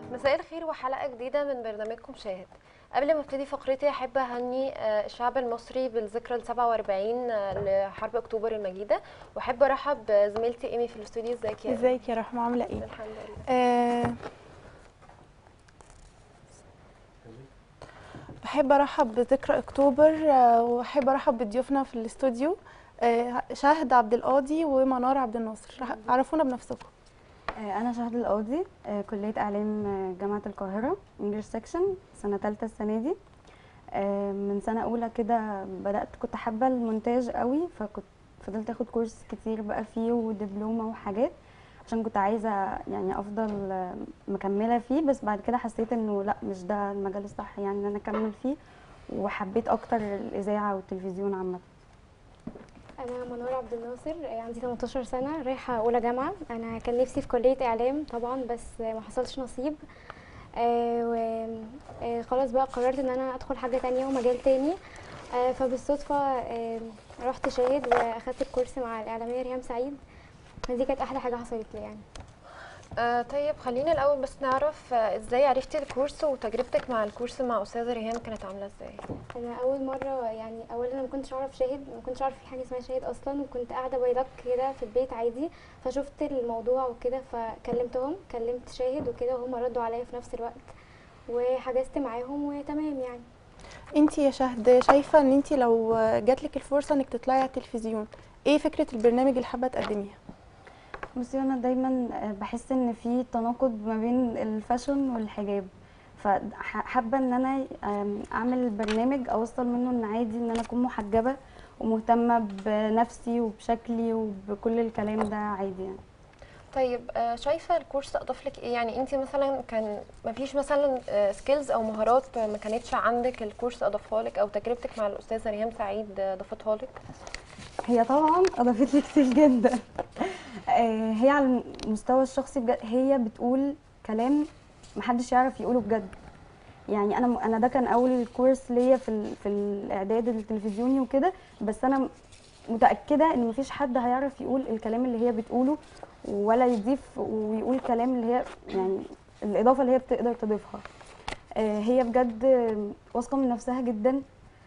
مساء الخير وحلقة جديدة من برنامجكم شاهد قبل ما ابتدي فقرتي احب اهني آه، الشعب المصري بالذكرى ال 47 آه، لحرب اكتوبر المجيدة واحب ارحب بزميلتي ايمي في الاستوديو ازيك يا إيمي؟ ازيك يا رحمة عاملة ايه؟ الحمد لله أه بحب ارحب بذكرى اكتوبر آه، واحب ارحب بضيوفنا في الاستوديو آه، شهد عبد القاضي ومنار عبد الناصر رح- عرفونا بنفسكم آه، أنا شهد القاضي آه، كلية إعلام آه، جامعة القاهرة انجلش سكشن سنة تالتة السنة دي آه، من سنة أولى كده بدأت كنت حابة المونتاج قوي فكنت فضلت أخد كورس كتير بقى فيه ودبلومة وحاجات عشان كنت عايزة يعني أفضل آه، مكملة فيه بس بعد كده حسيت إنه لأ مش ده المجال الصح يعني إن أنا أكمل فيه وحبيت أكتر الإذاعة والتلفزيون عامة انا منار عبد الناصر آه، عندي 18 سنه رايحه اولى جامعه انا كان نفسي في كليه اعلام طبعا بس آه، ما حصلش نصيب آه، و آه، خلاص بقى قررت ان انا ادخل حاجه تانية ومجال تاني آه، فبالصدفه آه، رحت شاهد واخدت الكورس مع الاعلاميه ريهام سعيد دي كانت احلى حاجه حصلت لي يعني آه طيب خلينا الاول بس نعرف آه ازاي عرفتي الكورس وتجربتك مع الكورس مع استاذة ريهام كانت عاملة ازاي انا اول مره يعني اولا انا ما كنتش اعرف شاهد ما كنتش اعرف في حاجه اسمها شاهد اصلا وكنت قاعده بايلك كده في البيت عادي فشفت الموضوع وكده فكلمتهم كلمت شاهد وكده وهم ردوا عليا في نفس الوقت وحجزت معاهم وتمام يعني انتي يا شهد شايفة ان انتي لو جاتلك الفرصة انك تطلعي على التلفزيون ايه فكرة البرنامج اللي حابة تقدميها؟ بصي انا دايما بحس ان في تناقض ما بين الفاشن والحجاب فحابه ان انا أم، اعمل برنامج اوصل منه ان عادي ان انا اكون محجبه ومهتمه بنفسي وبشكلي وبكل الكلام ده عادي يعني طيب آه شايفة الكورس اضاف لك ايه يعني انت مثلا كان مفيش مثلا سكيلز او مهارات ما كانتش عندك الكورس اضافها لك او تجربتك مع الاستاذة ريهام سعيد آه، ضافتها لك هي طبعا اضافت لي كتير جدا آه، هي على المستوى الشخصي بجد هي بتقول كلام محدش يعرف يقوله بجد يعني انا انا ده كان اول كورس ليا في ال- في الاعداد التلفزيوني وكده بس انا متاكده ان مفيش حد هيعرف يقول الكلام اللي هي بتقوله ولا يضيف ويقول كلام اللي هي يعني الاضافه اللي هي بتقدر تضيفها آه، هي بجد واثقه من نفسها جدا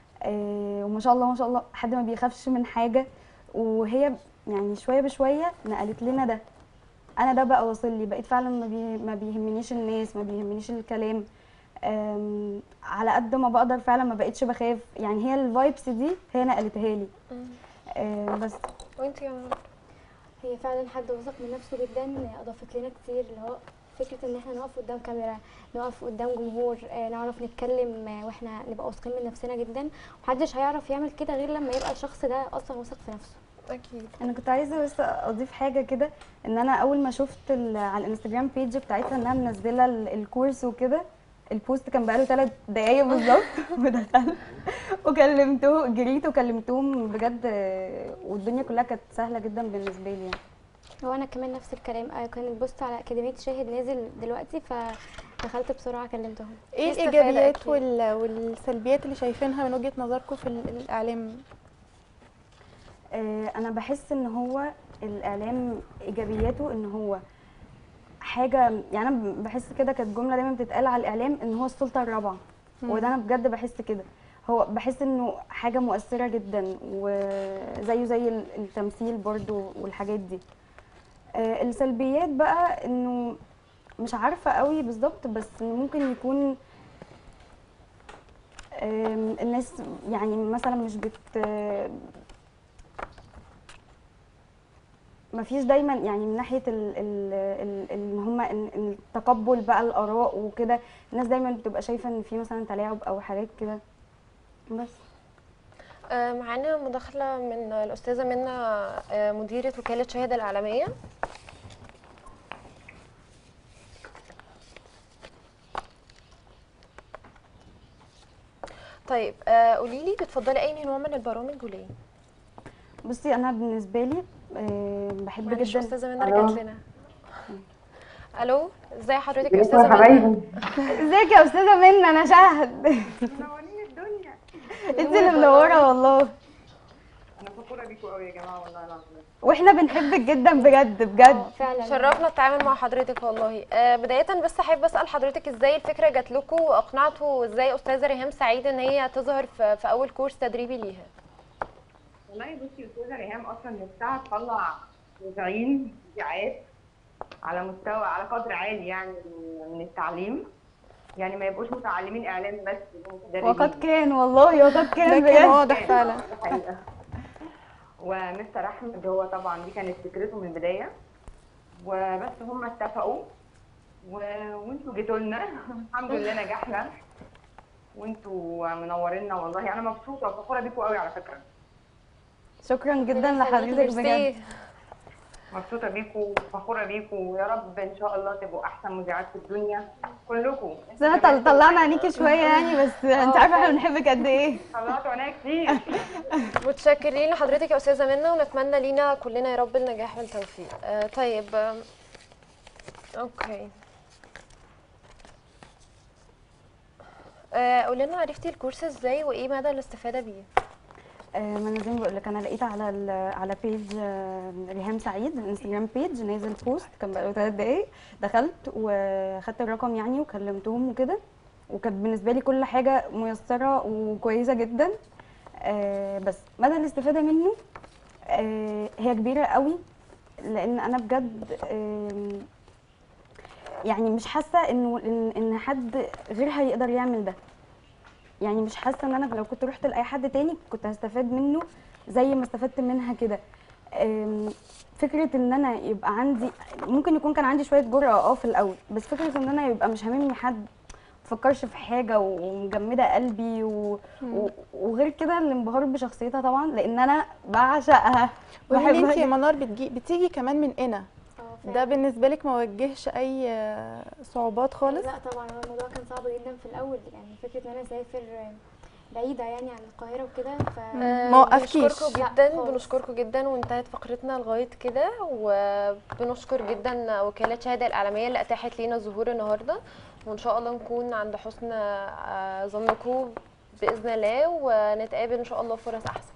آه، وما شاء الله ما شاء الله حد ما بيخافش من حاجه وهي يعني شويه بشويه نقلت لنا ده انا ده بقى واصل لي بقيت فعلا ما, بي ما بيهمنيش الناس ما بيهمنيش الكلام آم، على قد ما بقدر فعلا ما بقيتش بخاف يعني هي الفايبس دي هي نقلتها لي آم، بس وانت يا منار؟ هي فعلا حد واثق من نفسه جدا اضافت لنا كتير اللي هو فكره ان احنا نقف قدام كاميرا نقف قدام جمهور آه، نعرف نتكلم آه، واحنا نبقى واثقين من نفسنا جدا محدش هيعرف يعمل كده غير لما يبقى الشخص ده اصلا واثق في نفسه اكيد انا كنت عايزه بس اضيف حاجه كده ان انا اول ما شفت ال- على الانستجرام بيج بتاعتها انها منزله ال- الكورس وكده البوست كان بقاله ثلاث دقايق بالظبط ودخلت وكلمته جريت وكلمتهم بجد آه، والدنيا كلها كانت سهله جدا بالنسبه لي يعني وانا كمان نفس الكلام آه، كان البوست على اكاديميه شاهد نازل دلوقتي فدخلت بسرعه كلمتهم ايه في استفادة الايجابيات أكيد. وال- والسلبيات اللي شايفينها من وجهة نظركم في ال- الاعلام؟ آه، انا بحس ان هو الاعلام ايجابياته ان هو حاجه يعني انا بحس كده كانت جمله دايما بتتقال على الاعلام ان هو السلطه الرابعه وده انا بجد بحس كده هو بحس انه حاجه مؤثره جدا وزيه زي ال- التمثيل برضو والحاجات دي آه، السلبيات بقى انه مش عارفه قوي بالظبط بس إنه ممكن يكون آم، الناس يعني مثلا مش بت مفيش دايما يعني من ناحيه ال ال ال ان هم ان إن التقبل بقى الاراء وكده الناس دايما بتبقى شايفه ان في مثلا تلاعب او حاجات كده بس آه، معانا مداخلة من الأستاذة منى آه، مديرة وكالة شاهد العالمية طيب آه، قولي لي بتفضلي أي نوع من البرامج وليه؟ بصي انا بالنسبه لي آه، بحب معلش جدا أستاذة منى ألو. رجعت لنا ألو ازي حضرتك يا ازيكم أستاذة يا منى؟ حبايبي ازيك يا استاذه منى انا شهد منورين الدنيا انت اللي منوره والله انا فخوره بيكم قوي يا جماعه والله العظيم واحنا بنحبك جدا بجد اه بجد فعلا شرفنا التعامل مع حضرتك والله آه، بداية بس احب اسال حضرتك ازاي الفكرة جات لكم واقنعتوا ازاي استاذة ريهام سعيد ان هي تظهر في, في اول كورس تدريبي ليها والله بصي استاذه ريهام اصلا نفسها تطلع مذيعين مذيعات على مستوى على قدر عالي يعني من التعليم يعني ما يبقوش متعلمين اعلام بس يبقوا متدربين وقد كان والله وقد ده كان كان بجد واضح فعلا دي حقيقة. ومستر احمد هو طبعا دي كانت فكرته من البدايه وبس هم اتفقوا و... وانتوا جيتوا لنا الحمد لله نجحنا وانتوا منورينا والله انا مبسوطه وفخوره بيكم قوي على فكره شكرا جدا لحضرتك بجد ميرسي. مبسوطه بيكم فخوره بيكم ويا رب ان شاء الله تبقوا احسن مذيعات في الدنيا كلكم بس انا طل- طلعنا عينيكي شويه يعني بس انت عارفه احنا بنحبك قد ايه طلعتوا عينيا كتير متشكرين لحضرتك يا استاذه منى ونتمنى لينا كلنا يا رب النجاح والتوفيق آه طيب آم، اوكي آه قولي لنا عرفتي الكورس ازاي وايه مدى الاستفاده بيه آه، ما انا زي ما بقول لك انا لقيت على ال- على بيج آه، ريهام سعيد الانستجرام بيج نازل بوست كان بقاله ثلاث دقايق دخلت وخدت الرقم يعني وكلمتهم وكده وكانت بالنسبه لي كل حاجه ميسره وكويسه جدا آه، بس مدى الاستفاده منه آه، هي كبيره قوي لان انا بجد آم، يعني مش حاسه انه ان ان حد غيرها يقدر يعمل ده يعني مش حاسه ان انا لو كنت رحت لاي حد تاني كنت هستفاد منه زي ما استفدت منها كده أم، فكره ان انا يبقى عندي ممكن يكون كان عندي شويه جرأه اه في الاول بس فكره ان انا يبقى مش هاممني حد مفكرش في حاجه ومجمده قلبي و... و... وغير كده الانبهار بشخصيتها طبعا لان انا بعشقها قولي لي انت بحبها يا منار بتجي بتيجي كمان من هنا اه ده بالنسبه لك ما وجهش اي آه، صعوبات خالص لا طبعا هو الموضوع كان صعب جدا في الاول يعني فكره ان انا اسافر بعيده يعني عن القاهره وكده ف آه، ما وقفكيش. بنشكركم لا جدا خالص. بنشكركم جدا وانتهت فقرتنا لغايه كده وبنشكر جدا وكاله شهاده الاعلاميه اللي اتاحت لينا الظهور النهارده وان شاء الله نكون عند حسن آه، ظنكم باذن الله ونتقابل ان شاء الله في فرص احسن